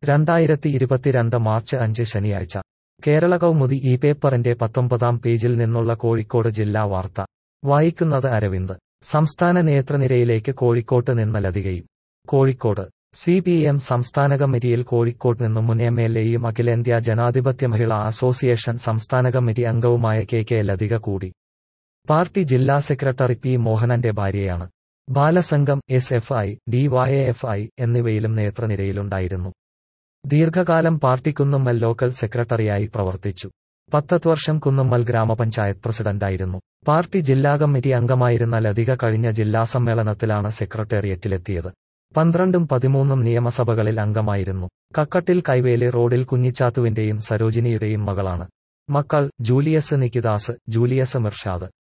രണ്ടായിരത്തി ഇരുപത്തിരണ്ട് മാർച്ച് അഞ്ച് ശനിയാഴ്ച കേരള കൗമുദി ഈ പേപ്പറിന്റെ പത്തൊമ്പതാം പേജിൽ നിന്നുള്ള കോഴിക്കോട് ജില്ലാ വാർത്ത വായിക്കുന്നത് അരവിന്ദ് സംസ്ഥാന നേതൃനിരയിലേക്ക് കോഴിക്കോട്ട് നിന്ന് ലതികയും കോഴിക്കോട് സി പി എം സംസ്ഥാന കമ്മിറ്റിയിൽ കോഴിക്കോട്ട് നിന്നും മുൻ എം എൽ എയും അഖിലേന്ത്യാ ജനാധിപത്യ മഹിളാ അസോസിയേഷൻ സംസ്ഥാന കമ്മിറ്റി അംഗവുമായ കെ കെ ലതിക കൂടി പാർട്ടി ജില്ലാ സെക്രട്ടറി പി മോഹനന്റെ ഭാര്യയാണ് Balasangham S F I D Y F I എന്നിവയിലും നേതൃനിരയിലുണ്ടായിരുന്നു ദീർഘകാലം പാർട്ടി കുന്നുമ്മൽ ലോക്കൽ സെക്രട്ടറിയായി പ്രവർത്തിച്ചു പത്തത്ത് വർഷം കുന്നുമ്മൽ ഗ്രാമപഞ്ചായത്ത് പ്രസിഡന്റായിരുന്നു പാർട്ടി ജില്ലാ കമ്മിറ്റി അംഗമായിരുന്ന ലതിക കഴിഞ്ഞ ജില്ലാ സമ്മേളനത്തിലാണ് സെക്രട്ടേറിയറ്റിലെത്തിയത് പന്ത്രണ്ടും പതിമൂന്നും നിയമസഭകളിൽ അംഗമായിരുന്നു കക്കട്ടിൽ കൈവേലി റോഡിൽ കുഞ്ഞിച്ചാത്തുവിന്റെയും സരോജിനിയുടെയും മകളാണ് മക്കൾ ജൂലിയസ് നിക്കിദാസ് ജൂലിയസ് മിർഷാദ്